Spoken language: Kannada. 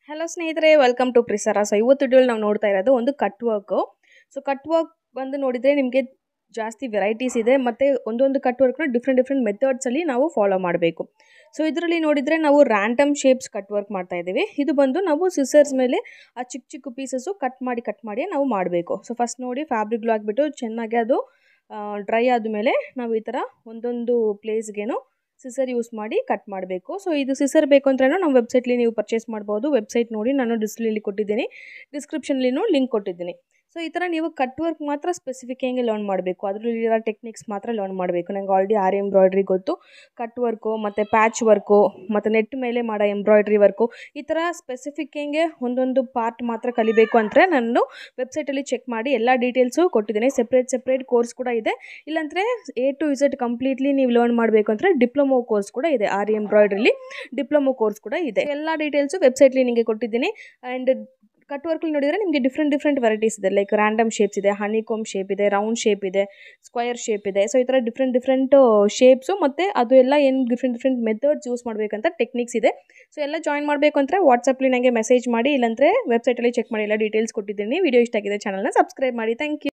ಹಲೋ ಸ್ನೇಹಿತರೆ ವೆಲ್ಕಮ್ ಟು ಪ್ರಿಸರ ಸೊ ಇವತ್ತು ವಿಡಿಯೋಲಿ ನಾವು ನೋಡ್ತಾ ಇರೋದು ಒಂದು cut work so cut work ಬಂದು ನೋಡಿದರೆ ನಿಮಗೆ ಜಾಸ್ತಿ ವೆರೈಟೀಸ್ ಇದೆ ಮತ್ತು ಒಂದೊಂದು ಕಟ್ ವರ್ಕ್ನ ಡಿಫ್ರೆಂಟ್ ಡಿಫ್ರೆಂಟ್ ಮೆಥಡ್ಸಲ್ಲಿ ನಾವು ಫಾಲೋ ಮಾಡಬೇಕು ಸೊ ಇದರಲ್ಲಿ ನೋಡಿದರೆ ನಾವು ರ್ಯಾಂಡಮ್ ಶೇಪ್ಸ್ ಕಟ್ ವರ್ಕ್ ಮಾಡ್ತಾ ಇದ್ದೀವಿ ಇದು ಬಂದು ನಾವು ಸಿಸರ್ಸ್ ಮೇಲೆ ಆ ಚಿಕ್ಕ ಚಿಕ್ಕ ಪೀಸಸ್ಸು ಕಟ್ ಮಾಡಿ ಕಟ್ ಮಾಡಿ ನಾವು ಮಾಡಬೇಕು ಸೊ ಫಸ್ಟ್ ನೋಡಿ ಫ್ಯಾಬ್ರಿಕ್ ಗ್ಲೂ ಹಾಕ್ಬಿಟ್ಟು ಚೆನ್ನಾಗಿ ಅದು ಡ್ರೈ ಆದಮೇಲೆ ನಾವು ಈ ಥರ ಒಂದೊಂದು ಪ್ಲೇಸ್ಗೇನು ಸಿಸರ್ ಯೂಸ್ ಮಾಡಿ ಕಟ್ ಮಾಡಬೇಕು ಸೊ ಇದು ಸಿಸರ್ ಬೇಕು ಅಂದ್ರೆ ನಮ್ಮ ವೆಬ್ಸೈಟ್ಲಿ ನೀವು ಪರ್ಚೇಸ್ ಮಾಡ್ಬೋದು ವೆಬ್ಸೈಟ್ ನೋಡಿ ನಾನು ಡಿಸ್ಪ್ಲೇಲಿ ಕೊಟ್ಟಿದ್ದೀನಿ ಡಿಸ್ಕ್ರಿಪ್ಷನ್ಲಿನೂ ಲಿಂಕ್ ಕೊಟ್ಟಿದ್ದೀನಿ ಸೊ ಈ ಥರ ನೀವು ಕಟ್ ವರ್ಕ್ ಮಾತ್ರ ಸ್ಪೆಸಿಫಿಕ್ ಹೆಂಗೆ ಲರ್ನ್ ಮಾಡಬೇಕು ಅದರಲ್ಲಿರೋ ಟೆಕ್ನಿಕ್ಸ್ ಮಾತ್ರ ಲರ್ನ್ ಮಾಡಬೇಕು ನಂಗೆ ಆಲ್ರೆಡಿ ಆರ್ ಎಂಬ್ರಾಯ್ಡ್ರಿ ಗೊತ್ತು ಕಟ್ ವರ್ಕು ಮತ್ತು ಪ್ಯಾಚ್ ವರ್ಕು ಮತ್ತು ನೆಟ್ ಮೇಲೆ ಮಾಡೋ ಎಂಬ್ರಾಯ್ಡ್ರಿ ವರ್ಕು ಈ ಥರ ಸ್ಪೆಸಿಫಿಕ್ ಹೆಂಗೆ ಒಂದೊಂದು ಪಾರ್ಟ್ ಮಾತ್ರ ಕಲಿಬೇಕು ಅಂದರೆ ನಾನು ವೆಬ್ಸೈಟಲ್ಲಿ ಚೆಕ್ ಮಾಡಿ ಎಲ್ಲ ಡೀಟೇಲ್ಸು ಕೊಟ್ಟಿದ್ದೀನಿ ಸೆಪ್ರೇಟ್ ಸೆಪ್ರೇಟ್ ಕೋರ್ಸ್ ಕೂಡ ಇದೆ ಇಲ್ಲಾಂದರೆ ಎ ಟು ಇಸೆಡ್ ಕಂಪ್ಲೀಟ್ಲಿ ನೀವು ಲರ್ನ್ ಮಾಡಬೇಕು ಅಂದರೆ ಡಿಪ್ಲೊಮೊ ಕೋರ್ಸ್ ಕೂಡ ಇದೆ ಆರ್ ಎಂಬ್ರಾಯ್ಡ್ರಿಲಿ ಡಿಪ್ಲೊಮೊ ಕೋರ್ಸ್ ಕೂಡ ಇದೆ ಎಲ್ಲ ಡೀಟೇಲ್ಸು ವೆಬ್ಸೈಟ್ಲಿ ನಿಮಗೆ ಕೊಟ್ಟಿದ್ದೀನಿ ಆ್ಯಂಡ್ ಕಟ್ ವರ್ಕಲ್ಲಿ ನೋಡಿದರೆ ನಿಮಗೆ ಡಿಫ್ರೆಂಟ್ ಡಿಫ್ರೆಂಟ್ ವೆರೈಟೀಸ್ ಇದೆ ಲೈಕ್ ರ್ಯಾಂಡಮ್ ಶೇಪ್ಸ್ ಇದೆ ಹನಿಕೋಮ್ ಶೇಪ್ ಇದೆ ರೌಂಡ್ ಶೇಪ್ ಇದೆ ಸ್ಕ್ವಯರ್ ಶೇಪ್ ಇದೆ ಸೊ ಈ ಥರ ಡಿಫ್ರೆಂಟ್ ಡಿಫ್ರೆಂಟ್ ಶೇಪ್ಸು ಮತ್ತು ಅದು ಎಲ್ಲ ಏನು ಡಿಫ್ರೆಂಟ್ ಡಿಫ್ರೆಂಟ್ ಮೆಥಡ್ಸ್ ಯೂಸ್ ಮಾಡಬೇಕಂತ ಟೆಕ್ನಿಕ್ಸ್ ಇದೆ ಸೊ ಎಲ್ಲ ಜಾಯಿನ್ ಮಾಡಬೇಕು ಅಂದರೆ ವಾಟ್ಸಪ್ಪಲ್ಲಿ ನನಗೆ ಮೆಸೇಜ್ ಮಾಡಿ ಇಲ್ಲಾಂದರೆ ವೆಬ್ಸೈಟಲ್ಲಿ ಚೆಕ್ ಮಾಡಿ ಎಲ್ಲ ಡೀಟೇಲ್ಸ್ ಕೊಟ್ಟಿದ್ದೀನಿ ವಿಡಿಯೋ ಇಷ್ಟ ಆಗಿದೆ ಚಾನಲ್ನ ಸಬ್ಸ್ಕ್ರೈಬ್ ಮಾಡಿ ಥ್ಯಾಂಕ್ ಯು